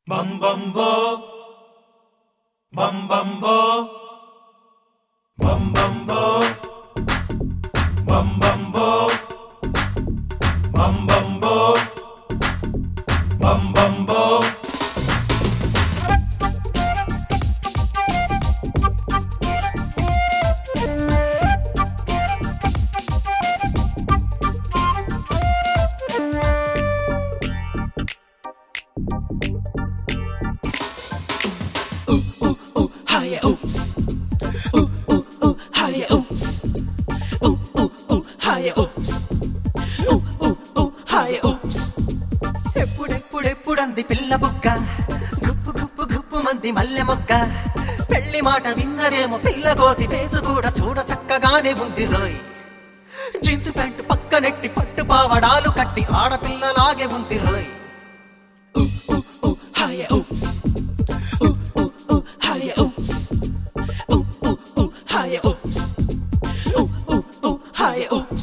Bum bum bo. Bum bum bo. Bum bum bo. Bum bum bo. Bum bum bo. Bum bum bo. Higher oops. Ooh, ooh, ooh, higher oops. Ooh, ooh, ooh, higher oops. Ooh, ooh, ooh, higher oops. ఎప్పుడెప్పుడెప్పుడంది పిల్ల బుక్క గుప్పు గుప్పు గుప్పు మంది మల్లె మొక్క పెళ్లి మాట విన్నదేమో పిల్ల కోతి face కూడా చూడ చక్కగానే ఉంది రోయ్ జీన్స్ ప్యాంట్ పక్కనెట్టి పట్టు పావడాలు కట్టి ఆడపిల్లలాగే ఉంది రోయ్ Ooh, ooh, ooh, higher oops. Ooh, ooh, ooh, higher oops. Ooh, ooh, ooh, higher oops. Ooh, ooh, ooh, higher oops.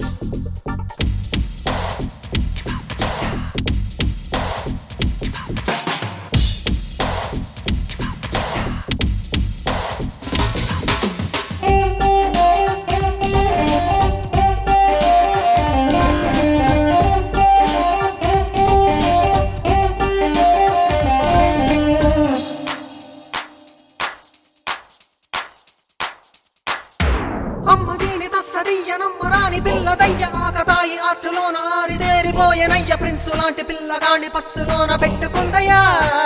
అమ్మ దీని తస్సదియ్యనమ్మ రాని పిల్ల దయ్య ఆకతాయి ఆర్టులోన ఆరిదేరిపోయెనయ్య ప్రిన్సు లాంటి పిల్లగాని పచ్చులోన పెట్టుకుందయ్యా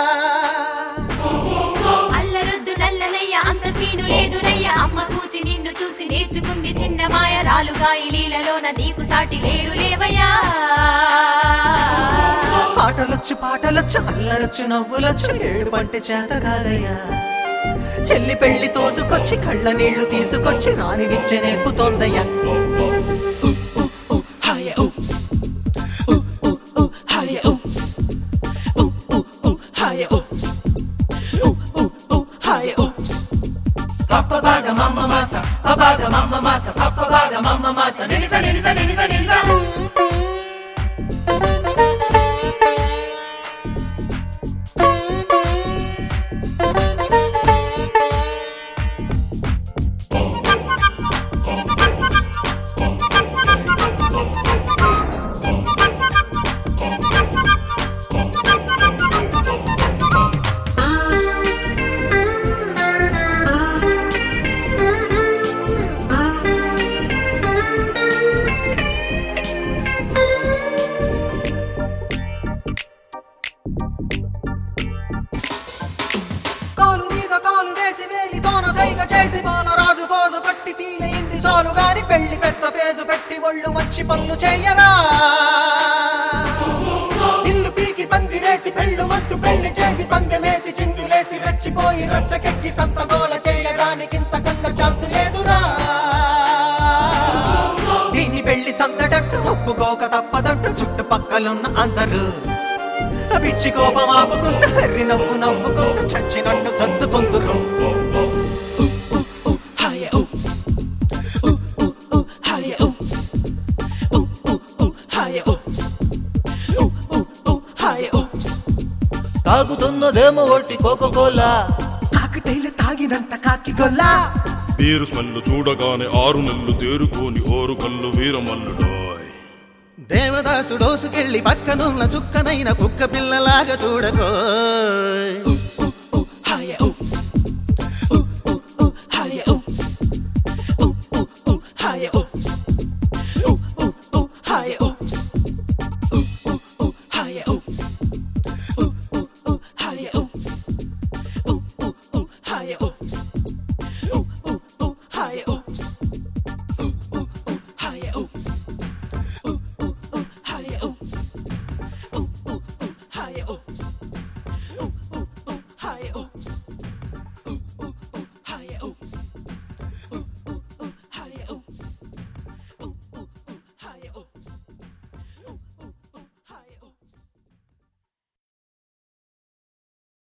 అల్లరొద్దు నల్లనయ్య అంత సీను లేదునయ్య అమ్మ కూచి నిన్ను చూసి నేర్చుకుంది చిన్న మాయ రాలుగా ఈ లీలలోన నీకు సాటి లేరు లేవయ్యా పాటలొచ్చు పాటలొచ్చు అల్లరొచ్చు నవ్వులొచ్చు ఏడు పంటే చేత కాదయ్యా చెల్లి పెళ్లి తోసుకొచ్చి కళ్ళ నీళ్లు తీసుకొచ్చి రాని విద్య నేర్పుతోందయ్యా Ooh, higher oops. Ooh, ooh, ooh, higher oops. Ooh, ooh, ooh, higher oops. Ooh, ooh, ooh, higher oops. Papa baga mama masa. Papa baga mama masa. Papa baga mama masa. Nilisa nilisa nilisa nilisa. కాలు మీద కాలు వేసి వేలితోన సైగ చేసి Balaraju pose కట్టి తీలైంది చాలు గాని పెళ్లి పెద్ద పేజు పెట్టి ఒళ్ళు వచ్చి పనులు చేయరా ఇల్లు పీకి పందిరేసి పెళ్ళు మట్టు పెళ్లి చేసి పందెమేసి చిందులేసి రెచ్చిపోయి రచ్చకెక్కి సంతగోల చేయడానికి ఇంతకన్నా ఛాన్స్ లేదురా దీన్ని పెళ్లి సంతటట్టు ఒప్పుకోక తప్పదట్టు చుట్టుపక్కలున్న అందరూ పిచ్చి కోపం ఆపుకుంటూ హర్రి నవ్వు నవ్వుకుంటూ చచ్చినట్టు సర్దుకుంటురు Ooh, higher oops. Ooh, ooh, ooh, higher oops. Ooh, ooh, ooh, higher oops. Ooh, ooh, ooh, higher oops. తాగుతున్నదేమో ఒట్టి కోకోకోలా కాకటైలు తాగినంత కాకి గొల్లా బీరు స్మెల్ చూడగానే ఆరు నెలలు తేరుకోని ఓరు కళ్ళు వీరమల్లుడోయ్ దేవదాసు డోసుకెళ్ళి పక్కనున్న చుక్కనైన కుక్క పిల్లలాగా చూడకో